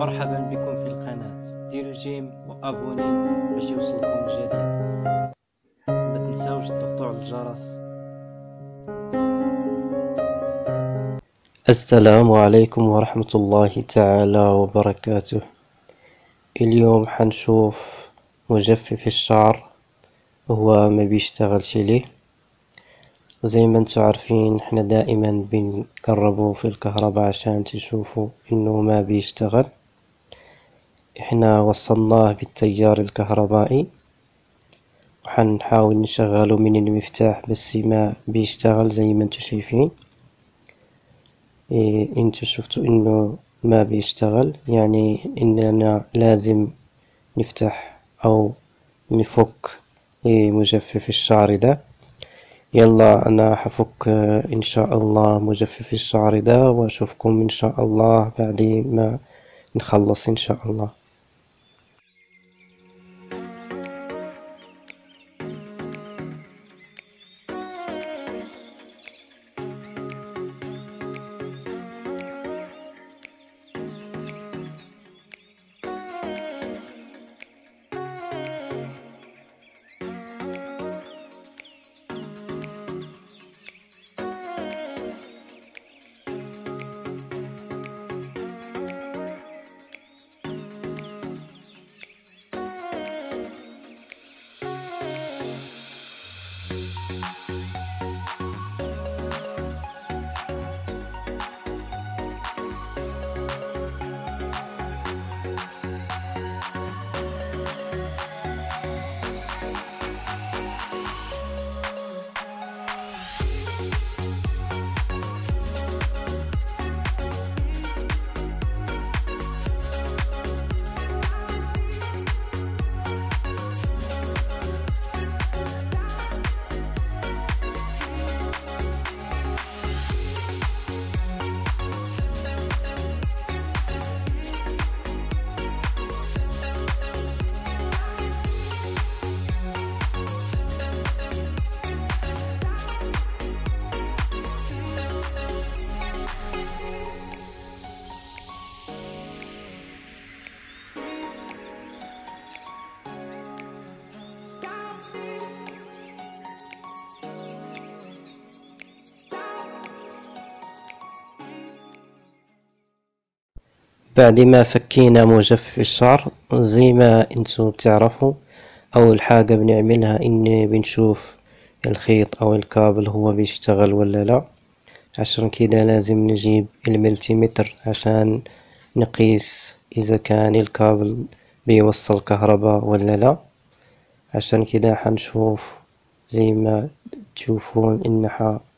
مرحبا بكم في القناة ديروا جيم وابوني باش يوصلكم الجديد ما تنساوش تضغطوا على الجرس السلام عليكم ورحمة الله تعالى وبركاته اليوم حنشوف مجفف الشعر هو ما بيشتغلش ليه وزي ما انتم عارفين احنا دائما بنقربه في الكهرباء عشان تشوفوا انه ما بيشتغل احنا وصلناه بالتيار الكهربائي وحنحاول نشغله من المفتاح بس ما بيشتغل زي ما انتم شايفين إيه انتوا شفتوا انه ما بيشتغل يعني اننا لازم نفتح او نفك إيه مجفف الشعر ده يلا انا حفك ان شاء الله مجفف الشعر ده واشوفكم ان شاء الله بعد ما نخلص ان شاء الله بعد ما فكينا مجفف الشعر زي ما انتم تعرفوا اول حاجة بنعملها ان بنشوف الخيط او الكابل هو بيشتغل ولا لا عشان كده لازم نجيب الملتيمتر عشان نقيس اذا كان الكابل بيوصل كهرباء ولا لا عشان كده حنشوف زي ما تشوفون ان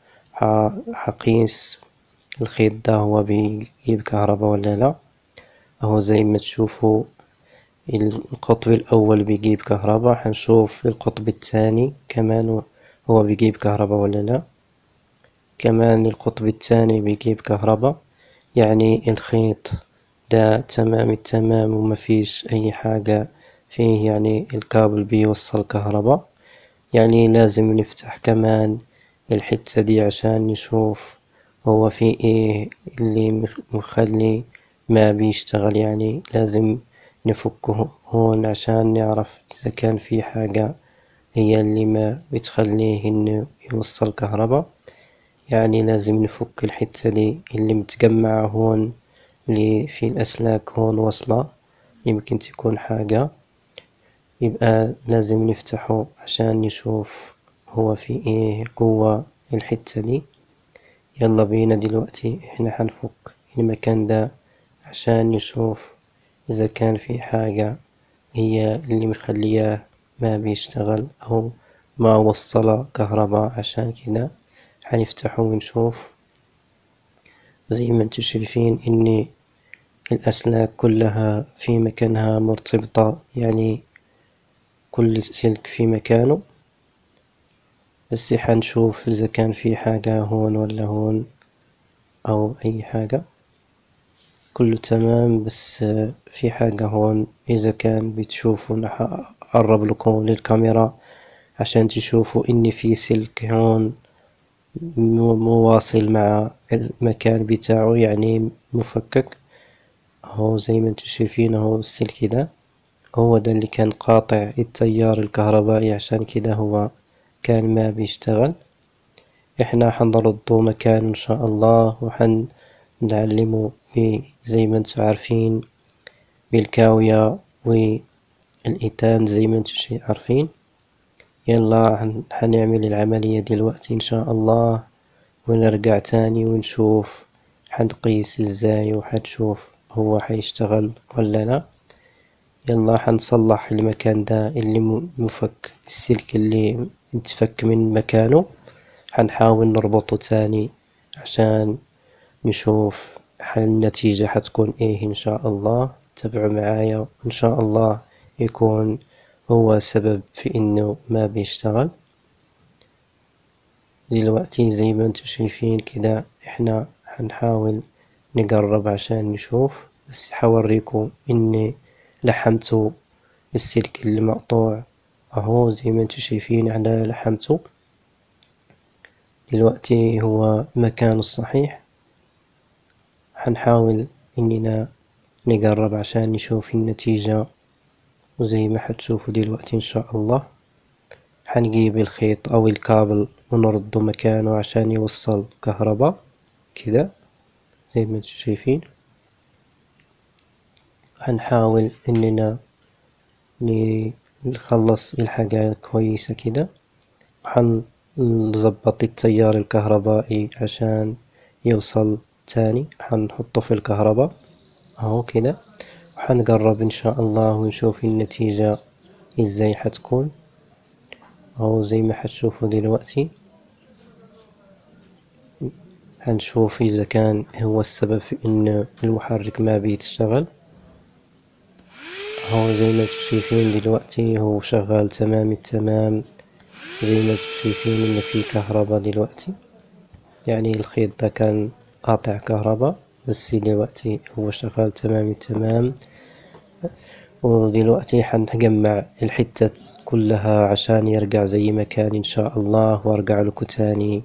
حقيس الخيط ده هو بيجيب كهرباء ولا لا اهو زي ما تشوفوا القطب الاول بيجيب كهرباء حنشوف القطب الثاني كمان هو بيجيب كهرباء ولا لا كمان القطب الثاني بيجيب كهرباء يعني الخيط ده تمام التمام وما فيش اي حاجة فيه يعني الكابل بيوصل كهرباء يعني لازم نفتح كمان الحتة دي عشان نشوف هو في ايه اللي مخلي ما بيشتغل يعني لازم نفكه هون عشان نعرف إذا كان في حاجة هي اللي ما بتخليه إنه يوصل كهرباء يعني لازم نفك الحتة دي اللي متجمعة هون اللي في الأسلاك هون وصلة يمكن تكون حاجة يبقى لازم نفتحه عشان نشوف هو في ايه جوا الحتة دي يلا بينا دلوقتي احنا حنفك المكان ده عشان نشوف إذا كان في حاجة هي اللي مخلياه ما بيشتغل أو ما وصل كهرباء عشان كده حنفتحه ونشوف زي ما انتم شايفين إن الأسلاك كلها في مكانها مرتبطة يعني كل سلك في مكانه بس حنشوف إذا كان في حاجة هون ولا هون أو أي حاجة كله تمام بس في حاجة هون إذا كان بتشوفوا أقرب لكم للكاميرا عشان تشوفوا إن في سلك هون مواصل مع المكان بتاعه يعني مفكك اهو زي ما انتم شايفين اهو السلك ده هو ده اللي كان قاطع التيار الكهربائي عشان كده هو كان ما بيشتغل احنا حنرده مكان ان شاء الله وحنعلمه زي ما انتم عارفين بالكاوية والإيتان زي ما انتم عارفين يلا حنعمل العملية دلوقتي ان شاء الله ونرجع تاني ونشوف حنقيس ازاي وحتشوف هو حيشتغل ولا لا يلا حنصلح المكان ده اللي مفك السلك اللي متفك من مكانه حنحاول نربطه تاني عشان نشوف النتيجة حتكون ايه ان شاء الله تابعوا معايا ان شاء الله يكون هو سبب في انه ما بيشتغل دلوقتي زي ما انتم شايفين كده احنا حنحاول نقرب عشان نشوف بس حوريكم اني لحمته السلك اللي مقطوع اهو زي ما انتم شايفين على لحمته دلوقتي هو مكانه الصحيح حنحاول اننا نقرب عشان نشوف النتيجة وزي ما حتشوفوا دلوقتي ان شاء الله حنجيب الخيط او الكابل ونرده مكانه عشان يوصل كهرباء كده زي ما انتم شايفين حنحاول اننا نخلص الحاجة كويسة كده حنظبط التيار الكهربائي عشان يوصل تاني حنحطه في الكهرباء اهو كده وحنقرب ان شاء الله ونشوف النتيجة ازاي حتكون اهو زي ما حتشوفوا دلوقتي حنشوف اذا كان هو السبب في ان المحرك ما بيتشتغل هو زي ما شايفين دلوقتي هو شغال تمام التمام زي ما شايفين ان في كهرباء دلوقتي يعني الخيط ده كان قاطع كهرباء بس دلوقتي هو شغال تمام التمام ودلوقتي حنجمع الحتة كلها عشان يرجع زي ما كان ان شاء الله وارجع لكم تاني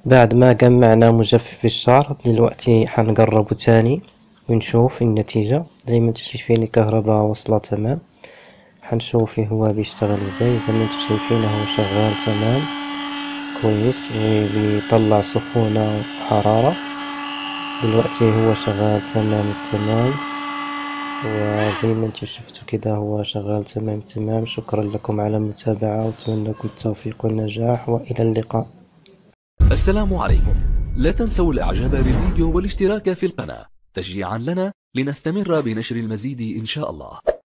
بعد ما جمعنا مجفف الشعر دلوقتي حنقربه تاني ونشوف النتيجة زي ما انتم شايفين الكهرباء وصلة تمام حنشوف هو بيشتغل ازاي زي ما انتم شايفين هو شغال تمام كويس وبيطلع سخونة وحرارة دلوقتي هو شغال تمام التمام وزي ما انتم شفتوا كده هو شغال تمام تمام شكرا لكم على المتابعة واتمنى لكم التوفيق والنجاح والى اللقاء السلام عليكم لا تنسوا الاعجاب بالفيديو والاشتراك في القناة تشجيعا لنا لنستمر بنشر المزيد ان شاء الله